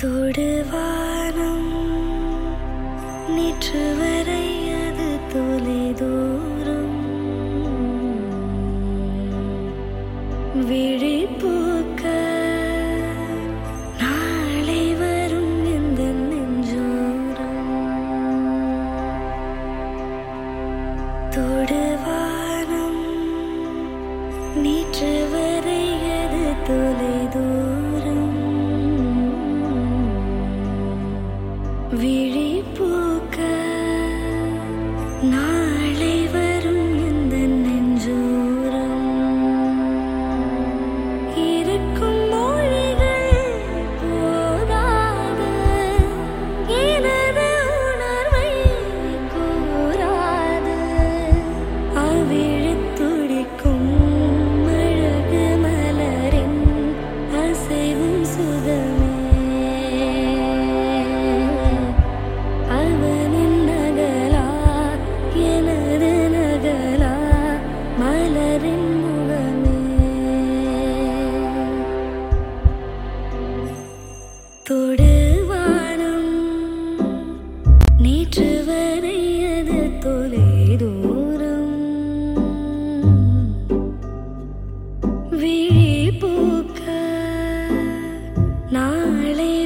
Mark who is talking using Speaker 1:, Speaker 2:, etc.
Speaker 1: தொடுவானம் நேற்று வரை அது தொலை தூரம் விழிப்பூக்க நாளை வரும் எந்த நெஞ்சோரம் தொடுவானம் நேற்று வரை அது தொலை தூரம் விழிப்பூக்க நாளை வரும் எந்த நெஞ்சோரம் இருக்கும் மொழிகள் போதாது எனது உணர்வை கூறாது அவிழத் துடிக்கும் அழகு மலரின் அசைவும் சுகமே அவனின் நகலா எனது நகலா மலரின் முகமே தொடுவானம் நேற்று வரை அது தொலை தூரம் விழிப்பூக்க நாளை